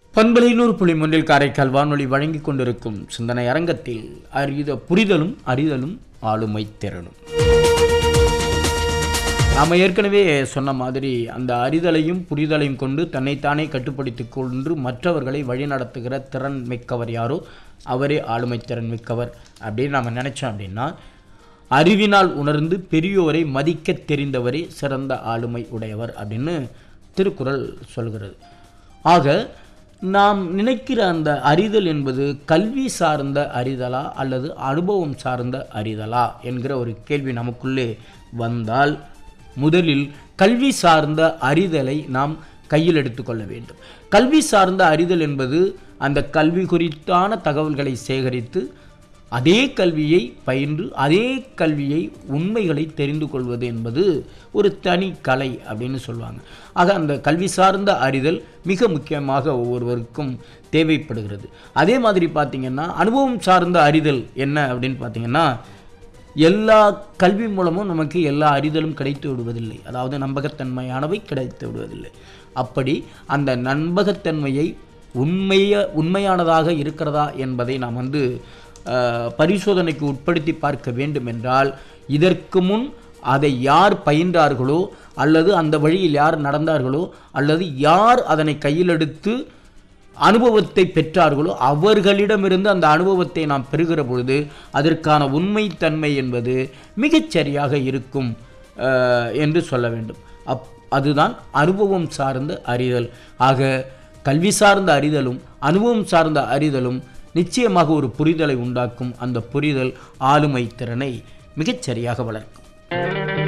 பண்பலையினூர் புலிமொன்றில் காரைக்கால் வானொலி வழங்கிக் கொண்டிருக்கும் சிந்தனை அரங்கத்தில் அறித புரிதலும் அறிதலும் ஆளுமை திறனும் நாம் ஏற்கனவே சொன்ன மாதிரி அந்த அறிதலையும் புரிதலையும் கொண்டு தன்னைத்தானே கட்டுப்படுத்திக் கொண்டு மற்றவர்களை வழிநடத்துகிற திறன் மிக்கவர் யாரோ அவரே ஆளுமை திறன் மிக்கவர் அப்படின்னு நாம் நினைச்சோம் அப்படின்னா அறிவினால் உணர்ந்து பெரியோரை மதிக்க தெரிந்தவரே சிறந்த ஆளுமை உடையவர் அப்படின்னு திருக்குறள் சொல்கிறது ஆக நாம் நினைக்கிற அந்த அறிதல் என்பது கல்வி சார்ந்த அறிதலா அல்லது அனுபவம் சார்ந்த அறிதலா என்கிற ஒரு கேள்வி நமக்குள்ளே வந்தால் முதலில் கல்வி சார்ந்த அறிதலை நாம் கையில் எடுத்துக்கொள்ள வேண்டும் கல்வி சார்ந்த அறிதல் என்பது அந்த கல்வி குறித்தான தகவல்களை சேகரித்து அதே கல்வியை பயின்று அதே கல்வியை உண்மைகளை தெரிந்து கொள்வது என்பது ஒரு தனி கலை அப்படின்னு சொல்லுவாங்க ஆக அந்த கல்வி சார்ந்த அறிதல் மிக முக்கியமாக ஒவ்வொருவருக்கும் தேவைப்படுகிறது அதே மாதிரி பார்த்திங்கன்னா அனுபவம் சார்ந்த அறிதல் என்ன அப்படின்னு பார்த்திங்கன்னா எல்லா கல்வி மூலமும் நமக்கு எல்லா அறிதலும் கிடைத்து விடுவதில்லை அதாவது நம்பகத்தன்மையானவை கிடைத்து விடுவதில்லை அப்படி அந்த நம்பகத்தன்மையை உண்மைய உண்மையானதாக இருக்கிறதா என்பதை நாம் வந்து அஹ், பரிசோதனைக்கு உட்படுத்தி பார்க்க வேண்டும் என்றால் இதற்கு முன் அதை யார் பயின்றார்களோ அல்லது அந்த வழியில் யார் நடந்தார்களோ அல்லது யார் அதனை கையில் எடுத்து அனுபவத்தை பெற்றார்களோ அவர்களிடமிருந்து அந்த அனுபவத்தை நாம் பெறுகிற பொழுது அதற்கான உண்மைத்தன்மை என்பது மிகச் சரியாக இருக்கும் அஹ், என்று சொல்ல வேண்டும் அப் அதுதான் அனுபவம் சார்ந்த அறிதல் ஆக கல்வி சார்ந்த அறிதலும் அனுபவம் சார்ந்த அறிதலும் நிச்சயமாக ஒரு புரிதலை உண்டாக்கும் அந்த புரிதல் ஆளுமை திறனை மிகச் சரியாக வளர்க்கும்